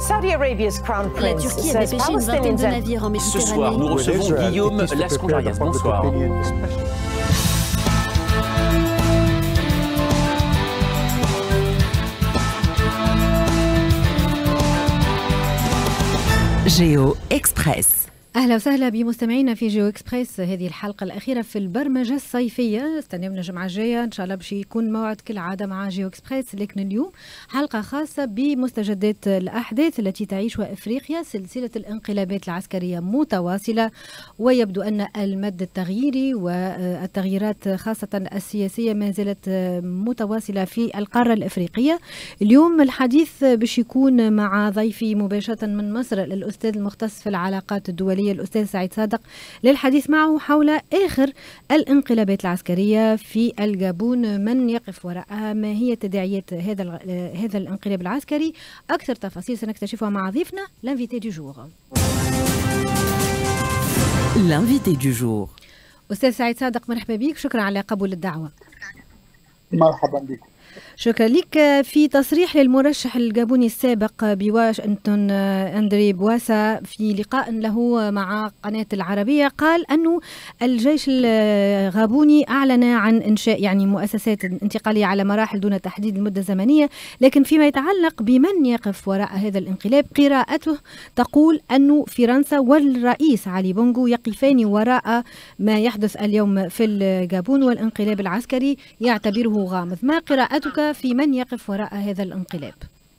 Saudi Arabia's crown La prince Turquie avait says pêché une vingtaine Palestinians de and navires en Ce soir, Méditerranée. nous recevons Guillaume Lascondarias. Bonsoir. Géo Express. اهلا وسهلا بمستمعينا في جيو اكسبريس هذه الحلقه الاخيره في البرمجه الصيفيه استنونا الجمعه الجايه ان شاء الله باش يكون موعد كالعاده مع جيو اكسبريس لكن اليوم حلقه خاصه بمستجدات الاحداث التي تعيشها افريقيا سلسله الانقلابات العسكريه متواصله ويبدو ان المد التغييري والتغييرات خاصه السياسيه ما زالت متواصله في القاره الافريقيه اليوم الحديث باش يكون مع ضيفي مباشره من مصر الاستاذ المختص في العلاقات الدوليه الأستاذ سعيد صادق للحديث معه حول آخر الانقلابات العسكرية في الجابون من يقف وراءها ما هي تداعيات هذا هذا الانقلاب العسكري أكثر تفاصيل سنكتشفها مع ضيفنا لانفيتي دو جور L'invité du jour. أستاذ سعيد صادق مرحبا بك شكرا على قبول الدعوة مرحبا بكم شكرا لك في تصريح للمرشح الجابوني السابق بواشنطن أندري بواسا في لقاء له مع قناة العربية قال أنه الجيش الغابوني أعلن عن إنشاء يعني مؤسسات انتقالية على مراحل دون تحديد المدة الزمنية لكن فيما يتعلق بمن يقف وراء هذا الانقلاب قراءته تقول أنه فرنسا والرئيس علي بونغو يقفان وراء ما يحدث اليوم في الجابون والانقلاب العسكري يعتبره غامض ما قراءتك في من يقف وراء هذا الانقلاب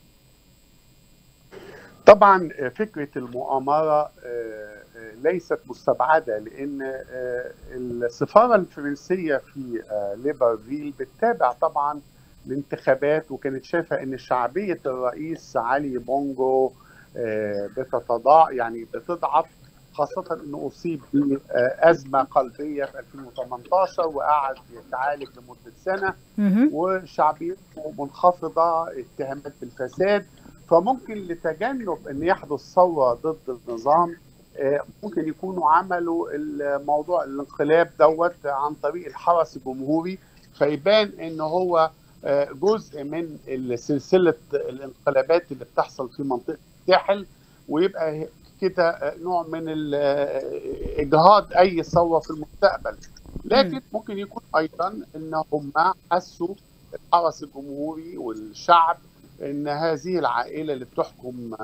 طبعا فكرة المؤامرة ليست مستبعدة لأن السفارة الفرنسية في ليبرفيل بتتابع طبعا الانتخابات وكانت شايفة أن شعبية الرئيس علي بونجو بتتضاع يعني بتضعف خاصة أنه أصيب بأزمة قلبية في 2018 وقعد يتعالج لمدة سنة وشعبيته منخفضة اتهامات بالفساد فممكن لتجنب أن يحدث ثورة ضد النظام ممكن يكونوا عملوا الموضوع الانقلاب دوت عن طريق الحرس الجمهوري فيبان ان هو جزء من سلسله الانقلابات اللي بتحصل في منطقه الساحل ويبقى كده نوع من اجهاض اي ثوره في المستقبل لكن ممكن يكون ايضا ان هم حسوا الحرس الجمهوري والشعب ان هذه العائله اللي بتحكم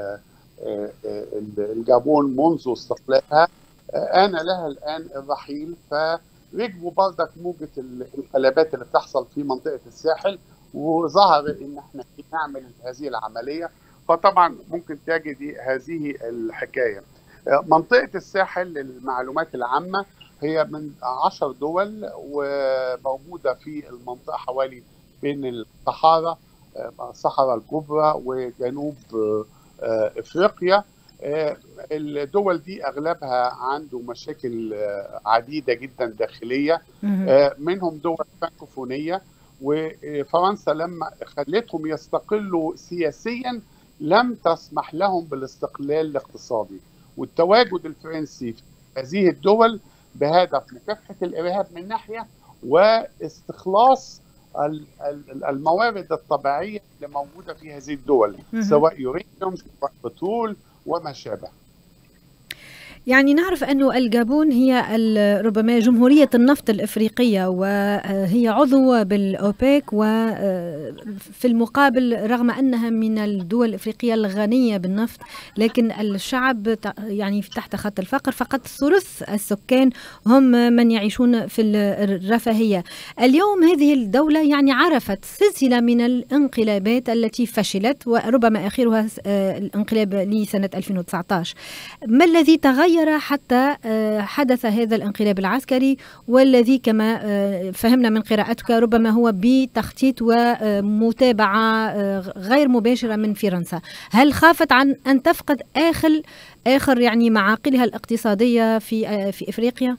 الجابون منذ استقلالها آن لها الان الرحيل فركبوا بردك موجه الانقلابات اللي بتحصل في منطقه الساحل وظهر ان احنا نعمل هذه العمليه فطبعا ممكن تجدي هذه الحكايه. منطقه الساحل للمعلومات العامه هي من عشر دول وموجوده في المنطقه حوالي بين الصحراء الصحراء الكبرى وجنوب افريقيا الدول دي اغلبها عنده مشاكل عديده جدا داخليه منهم دول فرانكوفونيه وفرنسا لما خلتهم يستقلوا سياسيا لم تسمح لهم بالاستقلال الاقتصادي والتواجد الفرنسي في هذه الدول بهدف مكافحه الارهاب من ناحيه واستخلاص الموارد الطبيعيه اللي موجوده في هذه الدول سواء يورانيوم سواء بترول وما شابه يعني نعرف أنه الجابون هي ربما جمهورية النفط الإفريقية وهي عضو بالأوبك وفي المقابل رغم أنها من الدول الإفريقية الغنية بالنفط لكن الشعب يعني تحت خط الفقر فقط ثلث السكان هم من يعيشون في الرفاهية اليوم هذه الدولة يعني عرفت سلسلة من الانقلابات التي فشلت وربما آخرها الانقلاب لسنة 2019 ما الذي تغير تغير حتى حدث هذا الانقلاب العسكري والذي كما فهمنا من قراءتك ربما هو بتخطيط ومتابعة غير مباشرة من فرنسا هل خافت عن أن تفقد آخر آخر يعني معاقلها الاقتصادية في في إفريقيا؟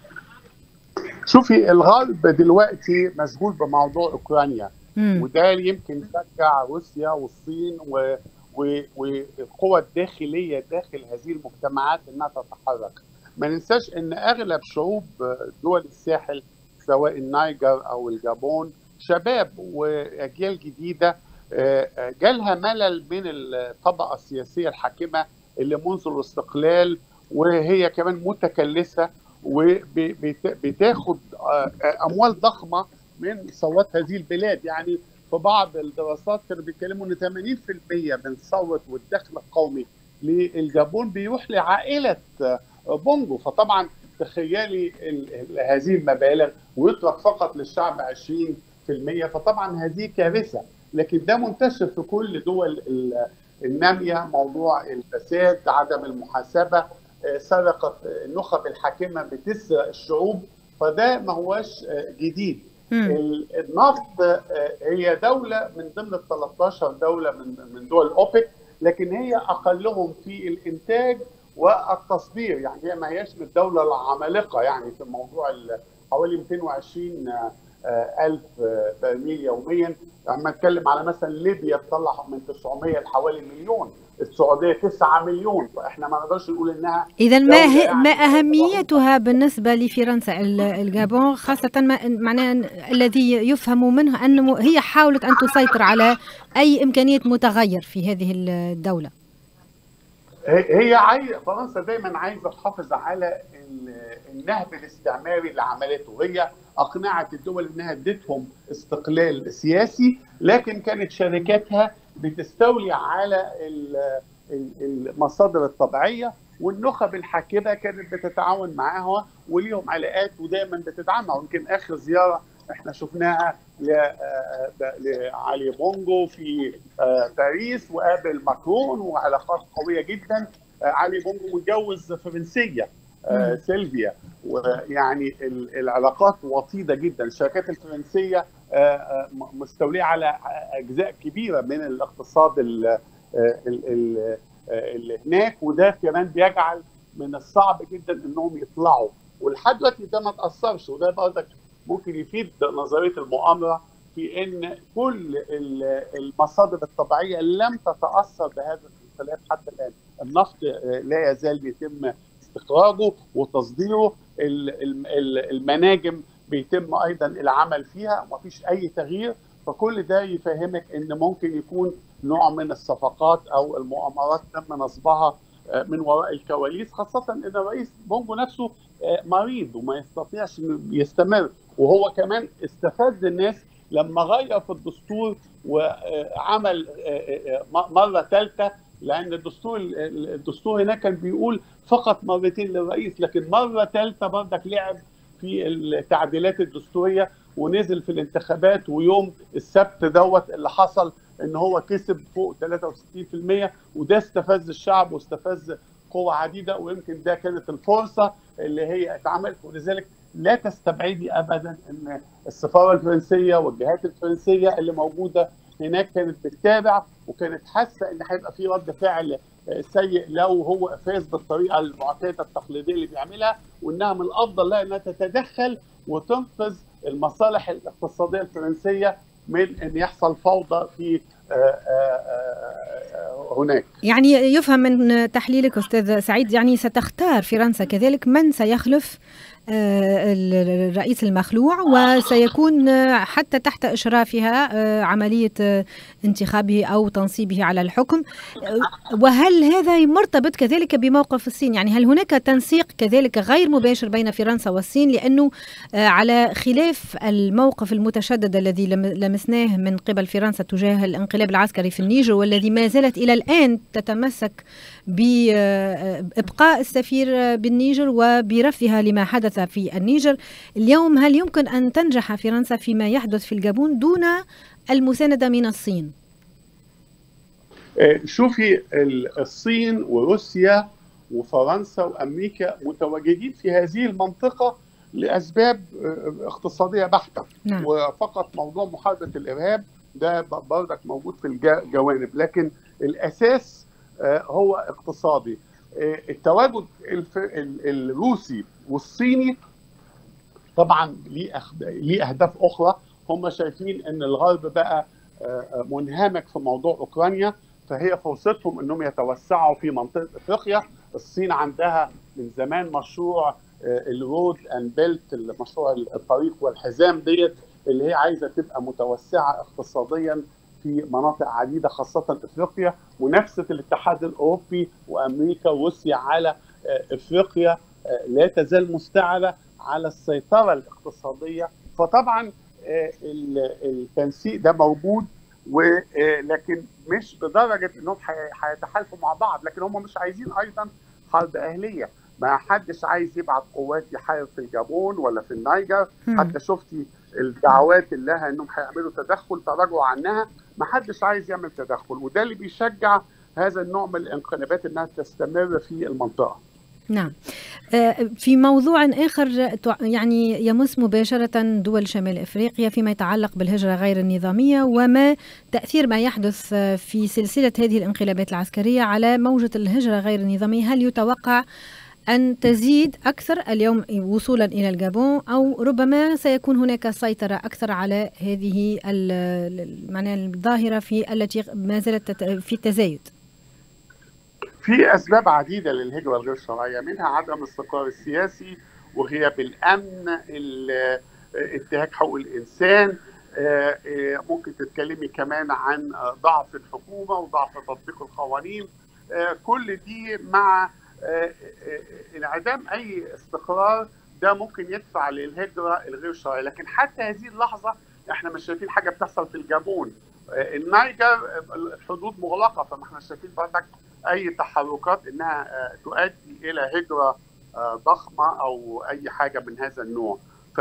شوفي الغرب دلوقتي مشغول بموضوع أوكرانيا مم. وده يمكن يشجع روسيا والصين و والقوى الداخليه داخل هذه المجتمعات انها تتحرك. ما ننساش ان اغلب شعوب دول الساحل سواء النيجر او الجابون شباب واجيال جديده جالها ملل من الطبقه السياسيه الحاكمه اللي منذ الاستقلال وهي كمان متكلسه وبتاخد اموال ضخمه من ثروات هذه البلاد يعني في بعض الدراسات كانوا بيتكلموا ان 80% من ثروه والدخل القومي للجابون بيروح لعائله بونجو فطبعا تخيلي هذه المبالغ ويترك فقط للشعب 20% فطبعا هذه كارثه لكن ده منتشر في كل دول الناميه موضوع الفساد عدم المحاسبه سرقه النخب الحاكمه بتسرق الشعوب فده ما هوش جديد النفط هي دوله من ضمن ال 13 دوله من من دول اوبك لكن هي اقلهم في الانتاج والتصدير يعني هي ما هياش من الدوله العمالقه يعني في موضوع حوالي 220 ألف برميل يوميا لما نتكلم على مثلا ليبيا تطلع من 900 لحوالي مليون السعوديه 9 مليون فاحنا ما نقدرش نقول انها اذا ما يعني ما اهميتها بالنسبه لفرنسا الجابون خاصه ما معناها الذي يفهم منه انه هي حاولت ان تسيطر على اي امكانيه متغير في هذه الدوله هي عايزه فرنسا دايما عايزه تحافظ على النهب الاستعماري اللي عملته هي اقنعت الدول انها ادتهم استقلال سياسي لكن كانت شركاتها بتستولي على المصادر الطبيعيه والنخب الحاكمه كانت بتتعاون معاها وليهم علاقات ودايما بتدعمها ويمكن اخر زياره احنا شفناها لعلي بونجو في باريس وقابل ماكرون وعلاقات قويه جدا علي بونجو متجوز فرنسيه سيلفيا ويعني العلاقات وطيده جدا الشركات الفرنسيه مستوليه على اجزاء كبيره من الاقتصاد اللي هناك وده كمان بيجعل من الصعب جدا انهم يطلعوا ولحد دلوقتي ده ما تاثرش وده برضك ممكن يفيد نظريه المؤامره في ان كل المصادر الطبيعيه لم تتاثر بهذا الانقلاب حتى الان النفط لا يزال يتم استخراجه وتصديره المناجم بيتم ايضا العمل فيها ومفيش اي تغيير فكل ده يفهمك ان ممكن يكون نوع من الصفقات او المؤامرات تم نصبها من وراء الكواليس خاصه ان الرئيس بونجو نفسه مريض وما يستطيعش انه يستمر وهو كمان استفز الناس لما غير في الدستور وعمل مره ثالثه لان الدستور الدستور هناك كان بيقول فقط مرتين للرئيس لكن مره ثالثه برضك لعب في التعديلات الدستوريه ونزل في الانتخابات ويوم السبت دوت اللي حصل ان هو كسب فوق 63% وده استفز الشعب واستفز قوى عديده ويمكن ده كانت الفرصه اللي هي اتعملت ولذلك لا تستبعدي ابدا ان السفاره الفرنسيه والجهات الفرنسيه اللي موجوده هناك كانت بتتابع وكانت حاسه ان هيبقى في رد فعل سيء لو هو فاز بالطريقه المعتاده التقليديه اللي بيعملها وانها من الافضل لها انها تتدخل وتنقذ المصالح الاقتصاديه الفرنسيه من ان يحصل فوضى في هناك يعني يفهم من تحليلك استاذ سعيد يعني ستختار فرنسا كذلك من سيخلف الرئيس المخلوع وسيكون حتى تحت إشرافها عملية انتخابه أو تنصيبه على الحكم وهل هذا مرتبط كذلك بموقف الصين يعني هل هناك تنسيق كذلك غير مباشر بين فرنسا والصين لأنه على خلاف الموقف المتشدد الذي لمسناه من قبل فرنسا تجاه الانقلاب العسكري في النيجر والذي ما زالت إلى الآن تتمسك بإبقاء السفير بالنيجر وبرفضها لما حدث في النيجر اليوم هل يمكن أن تنجح فرنسا فيما يحدث في الجابون دون المساندة من الصين؟ شوفي الصين وروسيا وفرنسا وامريكا متواجدين في هذه المنطقه لاسباب اقتصاديه بحته نعم. وفقط موضوع محاربه الارهاب ده برضك موجود في الجوانب لكن الاساس هو اقتصادي التواجد الروسي والصيني طبعا ليه اهداف اخرى هم شايفين ان الغرب بقى منهمك في موضوع اوكرانيا فهي فرصتهم انهم يتوسعوا في منطقه افريقيا الصين عندها من زمان مشروع الرود اند بيلت مشروع الطريق والحزام ديت اللي هي عايزه تبقى متوسعه اقتصاديا في مناطق عديده خاصه افريقيا منافسه الاتحاد الاوروبي وامريكا وروسيا على افريقيا لا تزال مستعره على السيطره الاقتصاديه فطبعا التنسيق ده موجود ولكن مش بدرجه انهم هيتحالفوا مع بعض لكن هم مش عايزين ايضا حرب اهليه ما حدش عايز يبعت قوات يحارب في الجابون ولا في النيجر حتى شفتي الدعوات اللي لها انهم هيعملوا تدخل تراجعوا عنها ما حدش عايز يعمل تدخل وده اللي بيشجع هذا النوع من الانقلابات انها تستمر في المنطقه نعم في موضوع آخر يعني يمس مباشرة دول شمال إفريقيا فيما يتعلق بالهجرة غير النظامية وما تأثير ما يحدث في سلسلة هذه الانقلابات العسكرية على موجة الهجرة غير النظامية هل يتوقع أن تزيد أكثر اليوم وصولا إلى الجابون أو ربما سيكون هناك سيطرة أكثر على هذه معناها الظاهرة في التي ما زالت في التزايد في اسباب عديده للهجره الغير شرعيه منها عدم الاستقرار السياسي وغياب الامن انتهاك حقوق الانسان ممكن تتكلمي كمان عن ضعف الحكومه وضعف تطبيق القوانين كل دي مع انعدام اي استقرار ده ممكن يدفع للهجره الغير شرعيه لكن حتى هذه اللحظه احنا مش شايفين حاجه بتحصل في الجابون النيجر الحدود مغلقه فما احنا شايفين برضك اي تحركات انها تؤدي الى هجره ضخمه او اي حاجه من هذا النوع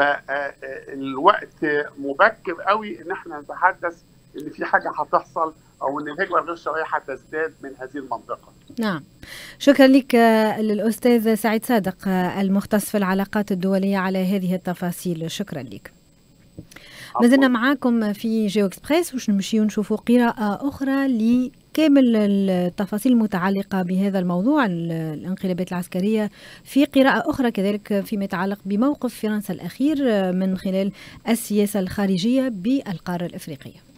فالوقت مبكر قوي ان احنا نتحدث ان في حاجه هتحصل او ان الهجره الغير شرعيه هتزداد من هذه المنطقه. نعم. شكرا لك للاستاذ سعيد صادق المختص في العلاقات الدوليه على هذه التفاصيل، شكرا لك. ما زلنا معاكم في جيو اكسبريس وش نمشيو نشوفوا قراءة أخرى لكامل التفاصيل المتعلقة بهذا الموضوع الانقلابات العسكرية في قراءة أخرى كذلك فيما يتعلق بموقف فرنسا الأخير من خلال السياسة الخارجية بالقارة الإفريقية